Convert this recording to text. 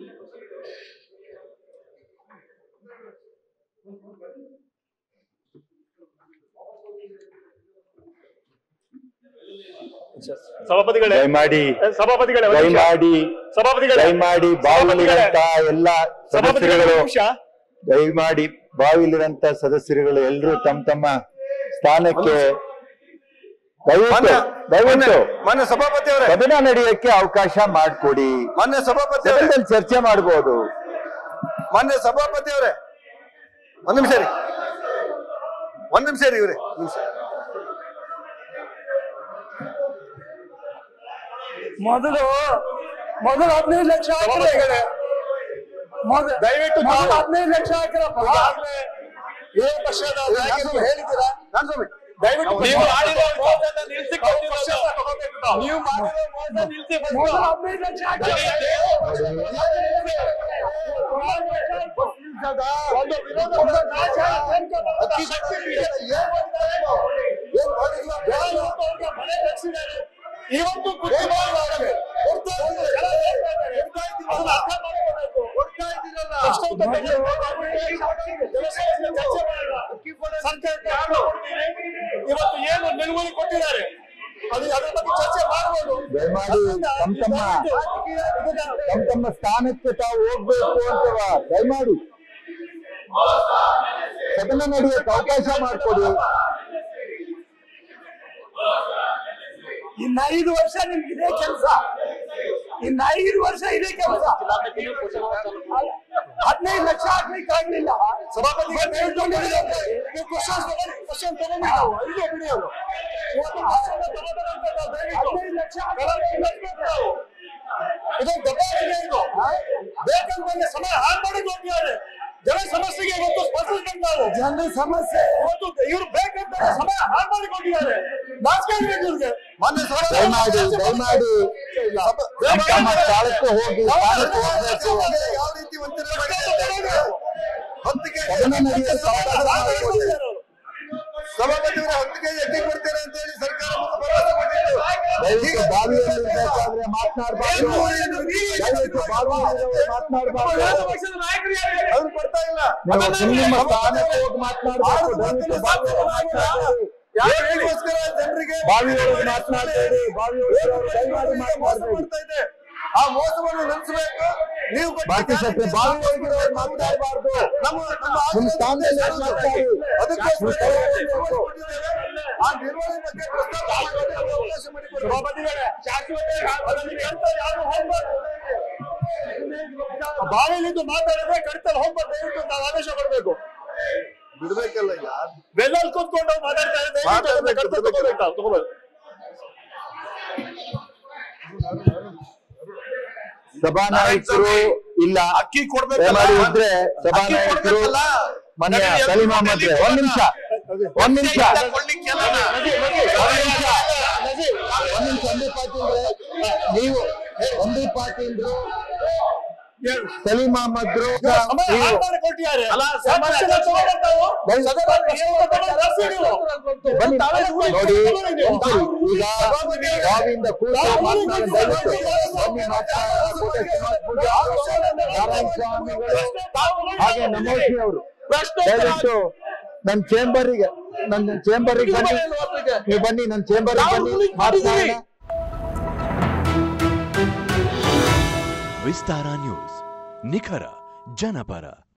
ಸಭಾಪತಿಗಳೇ ದಯಮಾಡಿ ಸಭಾಪತಿಗಳೇ ಒಂದು ನಿಮಿಷ. ದಯಮಾಡಿ ಸಭಾಪತಿಗಳೇ ದಯಮಾಡಿ ಬಾವಿಲಿರಂತ ಎಲ್ಲ ಸಭಾಪತಿಗಳೇ ಸದಸ್ಯರುಗಳು ಒಂದು ನಿಮಿಷ. ದಯಮಾಡಿ ಬಾವಿಲಿರಂತ ಸದಸ್ಯರುಗಳು ಎಲ್ಲರೂ ತಮ್ಮ ತಮ್ಮ ಸ್ಥಾನಕ್ಕೆ ದಯವಿಟ್ಟು ಮಾನ್ಯ ದಯವಿಟ್ಟು ಮಾನ್ಯ ಸಭಾಪತಿ ಅವರೇ ಸದನ ನಡೆಯಕ್ಕೆ ಅವಕಾಶ ಮಾಡಿಕೊಡಿ ಮಾನ್ಯ ಸಭಾಪತಿ ಅವರೇ ಸದನದಲ್ಲಿ ಚರ್ಚೆ ಮಾಡಬಹುದು ಮಾನ್ಯ ಸಭಾಪತಿ ಅವರೇ ಒಂದ್ ನಿಮಿಷ ರೀ ಒಂದ್ ನಿಮಿಷ ರೀ ಇವ್ರೆ ಒಂದ್ ನಿಮಿಷ ಮೊದಲು ಮೊದಲು ಹದಿನೈದು ಲಕ್ಷ ಹಾಕಿದ್ರೆ ಮೊದಲು ದಯವಿಟ್ಟು ಮೊದಲು ತಾವು- ಹದಿನೈದು ಲಕ್ಷ ಹಾಕಿರಪ್ಪ ಈಗಾಗ್ಲೇ ವಿರೋಧ ಪಕ್ಷದ ನಾಯಕರು ಹೇಳಿದ್ದೀರಾ ನಾನ್ ಸ್ವಾಮಿ ದಯವಿಟ್ಟು ನೀವು ಮಾಡಿರೋ ಮೋಸನ ನಿಲ್ಸಿ ಕೊಟ್ಟಿರೋದು. ನೀವು ಮಾಡಿರೋ ಮೋಸ ನಿಲ್ಸಿ first. ಮೊದಲು ಹದಿನೈದು ಲಕ್ಷ ಒಂದು ವಿರೋಧ ಪಕ್ಷದ ನಾಯಕ ಅಕ್ಕಿ ಶಕ್ತಿ ಪೀಠದ ಏನ್ ಮಾಡಿದ್ದಾರೆ ಇದು? ಏನ್ ಮಾಡಿಲ್ಲ? ಜನ ಇವತ್ತು ಅವ್ರಿಗೆ ಮನೆ ಕಟ್ಸಿದ್ದಾರೆ. ಇವತ್ತು ಬುದ್ಧಿ ಮಾಡಿದ್ದಾರೆ. ಕೊಡ್ತಾ ಇದ್ದಾರೆ. ಜನ ಹೇಳ್ತಾ ಇದ್ದಾರೆ. ಅದನ್ನ ಅರ್ಥ ಮಾಡ್ಕೋಬೇಕು. ಅಷ್ಟು ಅಂತ ಬೆಲೆ ಕೊಡ್ಬೇಕು. ಜನಸಮಸ್ಯೆ ಚರ್ಚೆ ಮಾಡೋಣ. ಸರ್ಕಾರಕ್ಕೆ ಯಾರು ಕೊಡ್ತೀರಿ? ಇವತ್ತು ಏನು ನಿಲುವಳಿ ಕೊಟ್ಟಿದ್ದಾರೆ ಅದು ಅದ್ರ ಬಗ್ಗೆ ಚರ್ಚೆ ಮಾಡಬಹುದು ದಯಮಾಡಿ ತಮ್ಮ ತಮ್ಮ ತಮ್ಮ ತಮ್ಮ ಸ್ಥಾನಕ್ಕೆ ತಾವು ಹೋಗ್ಬೇಕು ಅಂತವ ದಯಮಾಡಿ ಸದನ ನಡೆಯಕ್ಕೆ ಅವಕಾಶ ಮಾಡಿಕೊಡಿ ಇನ್ನ ಐದು ವರ್ಷ ನಿಮ್ಗೆ ಇದೇ ಕೆಲಸ ಇನ್ನ ಐದು ವರ್ಷ ಇದೇ ಕೆಲಸ ಹದಿನೈದು ಲಕ್ಷ ಹಾಕ್ಲಿಕ್ಕೆ ಆಗ್ಲಿಲ್ಲ ಸಭಾಪತಿ ನೀವು ಕ್ವಶನ್ಸ್ ತಗೊಂಡು ಕ್ವಶನ್ ತಗೊಂಡು ನಾವು ಐದು ಬಿಡಿಯೋದು ಇವತ್ತು ಕ್ವಶನ್ ತಗೋಬೇಕಂತ ನಾವು ದಯವಿಟ್ಟು ಹದಿನೈದು ಲಕ್ಷ ಕಲಾವಿದರು ನಡೆಸ್ಬೇಕು ನಾವು. ಇದೊಂದು ದಬ್ಬಾಳಿಕೆ ಇದು ಬೇಕಂತ ಸಮಯ ಹಾಳು ಮಾಡಿ ಹೋಗಿದ್ದಾರೆ ಜನ ಸಮಸ್ಯೆಗೆ ಇವತ್ತು ಸ್ಪರ್ಶಿಸ್ಬೇಕು ನಾವು ಜನರ ಸಮಸ್ಯೆ ಇವತ್ತು ಇವ್ರು ಬೇಕಂತ ಸಮಯ ಹಾಳು ಮಾಡಿ ಕೊಟ್ಟಿದ್ದಾರೆ ನಾಚಿಕೆ ಆಗ್ಬೇಕು ಇವ್ರಿಗೆ ಮಾನ್ಯ ದಯಮಾಡಿ ದಯಮಾಡಿ ತಮ್ಮ ತಮ್ಮ ಸ್ಥಳಕ್ಕೆ ಹೋಗಿ ಸ್ಥಾನಕ್ಕೆ ಹೋಗ್ಬೇಕು ಯಾವ ರೀತಿ ವಂಚನೆ ಮಾಡಿದ್ದಾರೆ ಹೊತ್ತಿಗೆ ಸದನ ನಡೆಯಕ್ಕೆ ಅವಕಾಶ ಮಾಡಿಕೊಡಿ ಸಭಾಪತಿ ಅವರೇ ಹೊತ್ತಿಗೆ ಎಟ್ಟಿ ಕೊಡ್ತೇನೆ ಅಂತ ಹೇಳಿ ಸರ್ಕಾರ ಮುಂದೆ ಭರವಸೆ ಕೊಟ್ಟಿತ್ತು ದಯವಿಟ್ಟು ಬಾವಿಯಲ್ಲಿ ಇರ್ಬೇಕಾದ್ರೆ ಮಾತನಾಡಬಾರ್ದು ದಯವಿಟ್ಟು ಬಾವಿಯಲ್ಲಿ ಮಾತನಾಡಬಾರ್ದು ಅವ್ರು ಕೊಡ್ತಾ ಇಲ್ಲ ನೀವು ನಿಮ್ಮ ಸ್ಥಾನಕ್ಕೆ ಹೋಗಿ ಮಾತನಾಡಬೇಕು ದಯವಿಟ್ಟು ಬಾವಿಯಲ್ಲಿ ಮಾತನಾಡಬೇಡಿ ಹೇಳಿಗೋಸ್ಕರ ಜನರಿಗೆ ಬಾವಿಯೊಳಗೆ ಮಾತನಾಡಬೇಡಿ ಬಾವಿಯೊಳಗೆ ದಯಮಾಡಿ ಮೋಸ ಮಾತನಾಡಬೇಡಿ ಮಾಡ್ತಾ ಇದೆ ಆ ಮೋಸವನ್ನು ನಿಲ್ಲಿಸಬೇಕು ನೀವು ಕೊಟ್ಟ ಬಾಕಿ ಸತ್ಯ ಬಾವಿಯೊಳಗಿರೋರು ಮಾತನಾಡಬಾರ್ದು ನಮ್ಮ ನಮ್ಮ ನಿಮ್ಮ ಸ್ಥಾನದಲ್ಲಿ ಯಾರು ಮಾತಾಡಿ ಅದಕ್ಕೋಸ್ಕರ ನಿರ್ವಹಣೆ ಕೊಟ್ಟಿದ್ದೇವೆ. ಆ ನಿರ್ವಹಣೆ ಬಗ್ಗೆ ಪ್ರಸ್ತಾಪ ಮಾಡೋದಕ್ಕೆ ಅವಕಾಶ ಮಾಡಿಕೊಡಿ ಸಭಾಪತಿಗಳೇ ಶಾಶ್ವತ ಅದರಲ್ಲಿ ಕರ್ತವ್ಯ ಯಾರು ಹೋಗ್ಬಾರ್ದು ಬಾವಿಲಿದ್ದು ಮಾತಾಡಿದ್ರೆ ಕರ್ತವ್ಯ ಹೋಗ್ಬಾರ್ದು ದಯವಿಟ್ಟು ನಾವು ಆದೇಶ ಕೊಡ್ಬೇಕು ಬಿಡ್ಬೇಕಲ್ಲ ಯಾರು ಬೆಲ್ಲಲ್ಲಿ ಕೂತ್ಕೊಂಡು ಮಾತಾಡ್ತಾ ಇದ್ರೆ ದಯವಿಟ್ಟು ಅದನ್ನ ಮಾತಾಡ್ಬೇಕು, ಕರ್ತವ್ಯ ತಗೋಬೇಕು ನಾವು, ತಗೋಬೇಕು ಸಭಾನಾಯಕರು ಇಲ್ಲ ಅಕ್ಕಿ ದಯಮಾಡಿ ಇದ್ರೆ ಸಭಾನಾಯಕರು ಮನೆಯ ಸಲೀಂ ಅಹಮದ್ ರೇ, ಒಂದ್ ನಿಮಿಷ ಒಂದ್ ನಿಮಿಷ ಒಂದ್ ನಿಮಿಷ ಒಂದ್ ನಿಮಿಷ ಸಂದೀಪ್ ಪಾಟೀಲ್ ರೇ, ನೀವು ಸಂದೀಪ್ ಪಾಟೀಲ್ ರು, ಸಲೀಂ ಅಹಮದ್ ರು, ಸಮಯ ನೀವು ಹಾಳು ಮಾಡಿ ಕೊಟ್ಟಿದ್ದಾರೆ ಅಲ್ಲ, ಯಾಕೆ ಸಮಯ ಅಷ್ಟೆಲ್ಲ ತಗೊಂಡ್ಬರ್ತಾವು? ಬನ್ನಿ. ಸದನ ಪ್ರಶ್ನೆಗೆ ತಗೊಂಡು ಜಾಸ್ತಿ ನೀವು. ಬನ್ನಿ ತಾವೇ ಕೂಡಿ ನೋಡಿ ತಗೊಂಡು ನೀವು. ಒಂದ್ಸರಿ ಈಗ ಬಾವಿಯಿಂದ ಕೂತು ಮಾತನಾಡಿ ದಯವಿಟ್ಟು ಬನ್ನಿ ಮಾತನಾಡೋಣ. ಕೋಟೆ ಶ್ರೀನಿವಾಸ ಪೂಜಾರಿ, ನಾರಾಯಣ ಸ್ವಾಮಿಗಳು ಹಾಗೆ ನಮೋಶಿ ಅವರು ದಯವಿಟ್ಟು ನನ್ನ ಚೇಂಬರಿಗೆ ನನ್ನ ಚೇಂಬರಿಗೆ ಬನ್ನಿ ನೀವು ಬನ್ನಿ ನನ್ನ ಚೇಂಬರಿಗೆ ಬನ್ನಿ ಮಾತನಾಡೋಣ ವಿಸ್ತಾರ ನ್ಯೂಸ್ ನಿಖರ ಜನಪರ